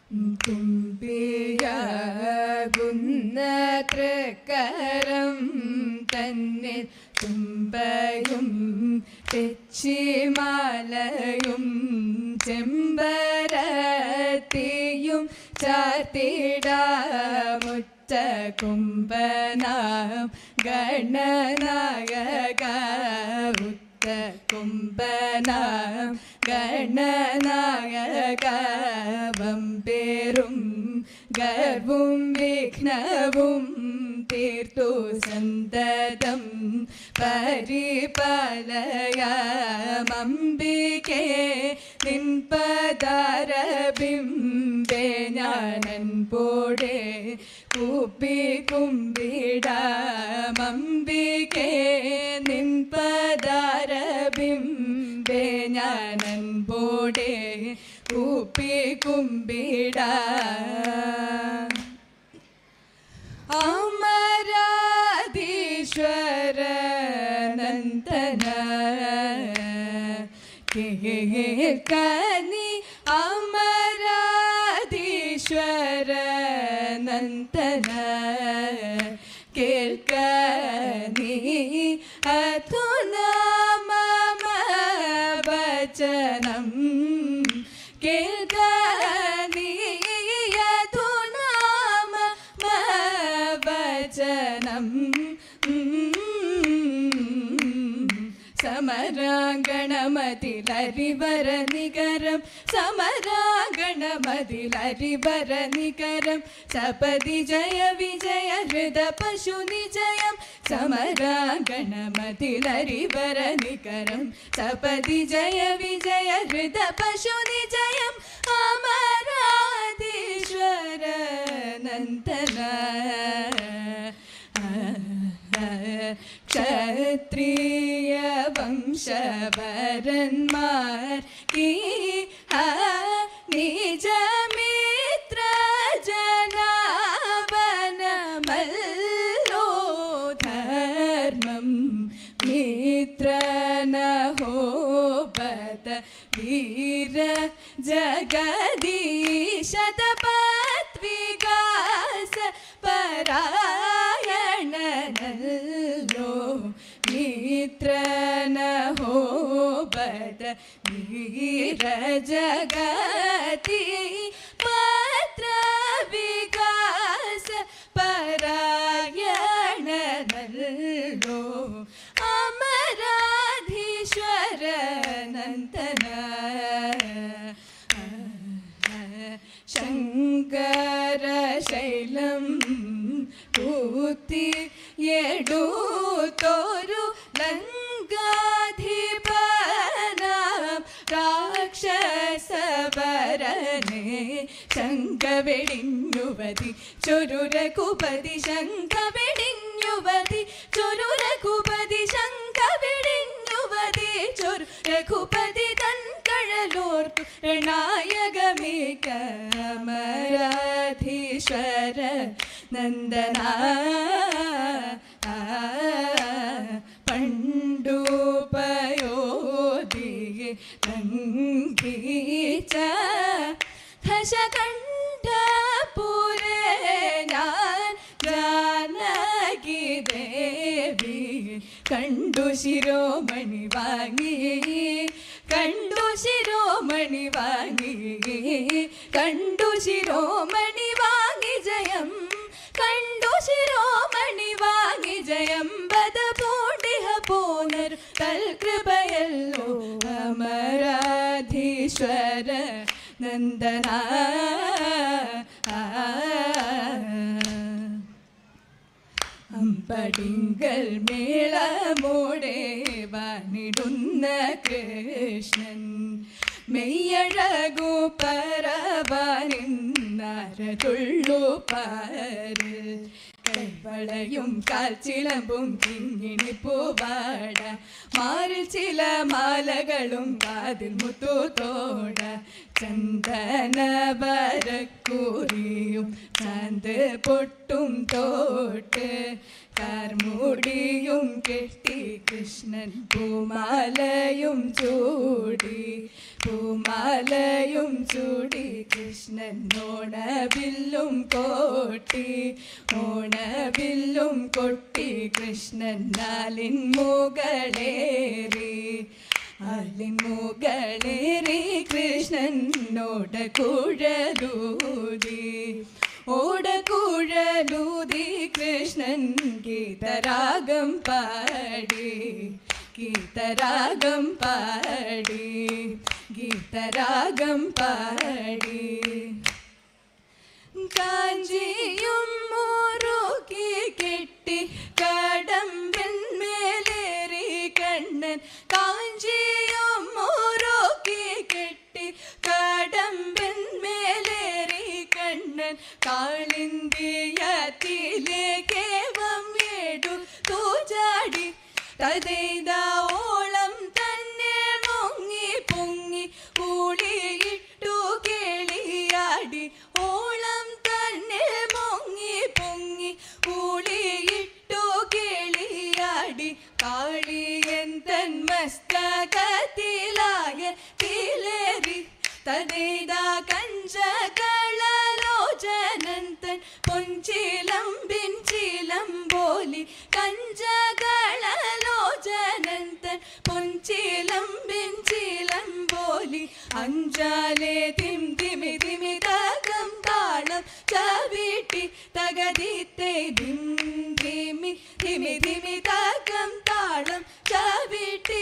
തുമ്പിയാകുന്ന തൃക്കരം തന്നിൽ തുമ്പയും തെച്ചിമാലയും ചെമ്പരത്തിയും ചാത്തിടാമുറ്റ കുംഭനാം ഗണനായക ഉത്ത കുംഭനാം ഗണനായക വമ്പേറും ഗർവും വിഘ്നവും തീർത്തു സന്തതം പരിപാലയമംബികേ നിൻപദാരബിംബേ ഞാനൻപോടെ കൂപ്പി കുമ്പിടാമംബികേ നിൻപദാരബിംബേ ഞാനൻപോടെ കൂപ്പി കുമ്പിടാ അമരാധീശ്വര നന്ദന കേൾക്കനി അമരാധീശ്വര നന്ദന കേൾക്കനി അധുനാ മമ വചനം കേൾക്കനി അധുനാ മമ വചനം സമരാഗണമതിലരിവര നികരം സമരാഗണമതിലരിവര നികരം സപതി ജയ വിജയ ഹൃദ പശു നിജയം സമരാഗണമതിലരിവര നികരം സപതി ജയ വിജയ ഹൃദ പശു നിജയം അമരാധീശ്വര നന്ദന ക്ഷത്രിയ വംശവരന്മാർ കീ നിജമിത്ര ജനാവനമല്ലോ ധർമ്മം മിത്രനഹോപത വീര ജഗദീശതപത്വികാസ പരായണനല്ലോ മിത്രനഹോപത വീര ജഗതി പത്ര വികാസ പരായണനല്ലോ അമരാധീശ്വര നന്ദന ശങ്കര ശൈലം കൂത്തി എടുത്തോരു ലങ്കാധിപനാം രാക്ഷസവരനെ ശങ്കവെടിഞ്ഞുവതി ചൊരുരകുപതി ശങ്കവെടിഞ്ഞുവതി ചൊരുരകുപതി ശങ്കവെടിഞ്ഞുവതി ചൊരുരകുപതി തൻ കഴലോർത്തു ണായകമികമരാധീശ്വര നന്ദന പണ്ടുപയോധിയെ ലംഘിച്ച ദശകണ്ഠപുരേ ഞാൻ ജാനകി ദേവി കണ്ടു ശിരോമണി വാങ്ങി കണ്ടു ശിരോമണി വാങ്ങി കണ്ടു ശിരോമണി വാങ്ങി ജയം കണ്ടു ശിരോമണി വാങ്ങി ജയം ബദ പൂണ്ടിഹ പോനർ തൽകൃപയല്ലോ അമരാധീശ്വര നന്ദന അമ്പടിങ്കൽ മേളമോടെ വാണിടുന്ന കൃഷ്ണൻ മെയ്യഴകു പരവാനിന്നരതുള്ളു പാര് കൈവളയും കാൽച്ചിലമ്പും കിങ്ങിണി പൂവാട മാറിൽ ചില മാലകളും കാതിൽ മുത്തൂത്തോട ചന്ദന വരക്കൂറിയും ചാന്ത് പൊട്ടും തോട്ട് കാർമുടിയും കെട്ടി കൃഷ്ണൻ പൂമാലയും ചൂടി പൂമാലയും ചൂടി കൃഷ്ണൻ ഓണവില്ലും കോട്ടി ഓണവില്ലും കൊട്ടി കൃഷ്ണൻ നാലിൻ മുകളേറി ആലിൻ മുകളേറി കൃഷ്ണനോട കുഴലൂതി ഓടക്കുഴലൂതി കൃഷ്ണൻ ഗീതരാഗം പാടി ഗീതരാഗം പാടി ഗീതരാഗം പാടി കാഞ്ചിയും മുറുക്കി കെട്ടി കടമ്പന്മേലേറി കണ്ണൻ കാഞ്ചിയും മുറുക്കി കെട്ടി കടമ്പന്മേലേറി കണ്ണൻ കാളിന്തിയത്തിലേക്കേവം വേടു തൂചാടി തതൈത ഓളം തന്നെ മുങ്ങി പൊങ്ങി കൂളിയിട്ടു കേളിയാടി ഓളം തന്നെ മുങ്ങി പൊങ്ങി കൂളിയിട്ടു കേളിയാടി കാളിയൻ തൻ മസ്തകത്തിലായ തിലേറി തതൈത കഞ്ചകളലോചനന്തൻ പൊഞ്ചിലമ്പിൻ ചിലമ്പോലി കഞ്ചകളലോചനന്തൻ പൊഞ്ചിലമ്പിൻ ചിലമ്പോലി അഞ്ചാലേ തിം തിമി തിമി തകം താളം ചവിട്ടി തകതിത്തെ ദിം തിമി തിമി തിമി തകം താളം ചവിട്ടി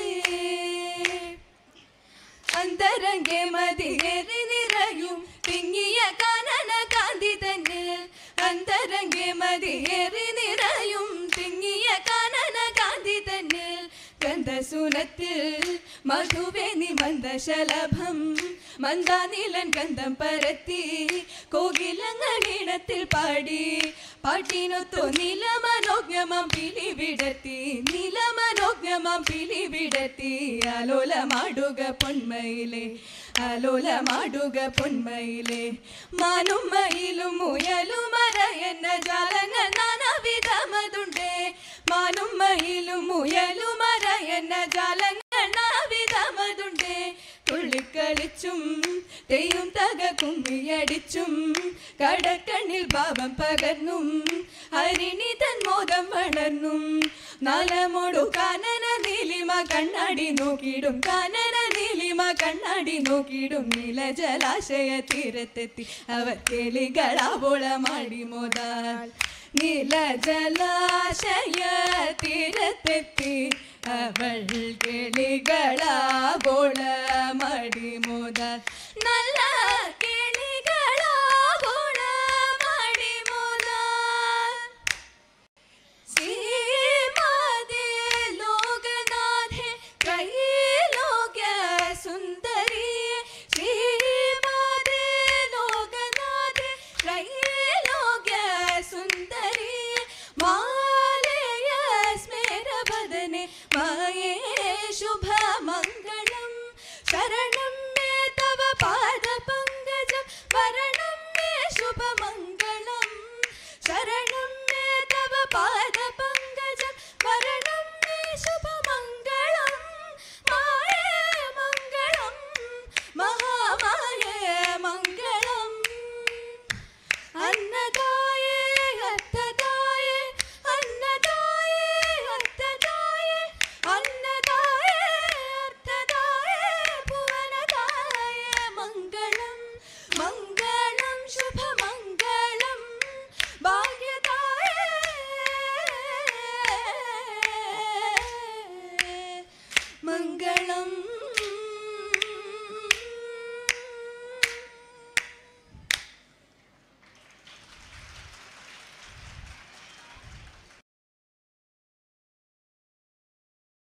അന്തരംഗെ മതിയേറി നിറയും തിങ്ങിയ കാനന കാന്തി തന്നിൽ അന്തരംഗെ മതിയേറി നിറയും തിങ്ങിയ കാനന കാന്തി തന്നിൽ ഗന്ധസുനത്തിൽ മധുവേനി മന്ദശലഭം മന്ദാനീലൻ ഗന്ധം പരത്തി കോകിലങ്ങണീണത്തിൽ പാടി പാട്ടിനൊത്തു നിലമനോജ്ഞമം പിലി വിടത്തി നിലമനോജ്ഞമം പിലി വിടത്തി അലോലമാടുക പൊന്മയിലെ അലോലമാടുക പൊന്മയിലെ മാനും മയിലും മുയലും മറയെന്ന ജാലങ്ങൾ നാനാവിധമതുണ്ടേ മാനും മയിലും മുയലും മറയെന്ന ജാലങ്ങൾ നാവിധമതുണ്ടേ തുള്ളിക്കളിച്ചും തെയ്യും തക കുമ്മിയടിച്ചും കടക്കണ്ണിൽ ഭാവം പകർന്നും ഹരിണി തൻ മോദം വളർന്നും നലമോടു കാനന നീലിമ കണ്ണാടി നോക്കിടും കാനന നീലിമ കണ്ണാടി നോക്കിടും നീല ജലാശയ തീരത്തെത്തി അവർ കിളികളാവോളമാടി മോതാൽ നീല ജലാശയ തീരത്തെത്തി അവൾ കിളികളാവോളമാടി മോതാൽ നല്ല കിളികളാവോളമാടി മോതാൽ ശ്രീമാതേ ലോകനാഥേ ത്രൈലോക്യ സുന്ദരിയേ ശ്രീമാതേ ലോകനാഥേ ത്രൈലോക്യ സുന്ദരിയേ മാലയ സ്മേരവദനെ മായേ ശുഭമംഗളം ശരണം മേ തവ പാദപങ്കജം വരണം മേ ശുഭമംഗളം ശരണം മേ തവ പാദപങ്കജം വരണം മേ ശുഭമംഗളം മായേ മംഗളം മഹാമായേ മംഗളം അന്നദായേ അർത്ഥദായേ അന്നദായേ അർത്ഥദായേ അന്നദായേ അർത്ഥദായേ ഭുവനദായേ മംഗളം മംഗളം ശുഭമംഗളം ഭാഗ്യദായേ മംഗളം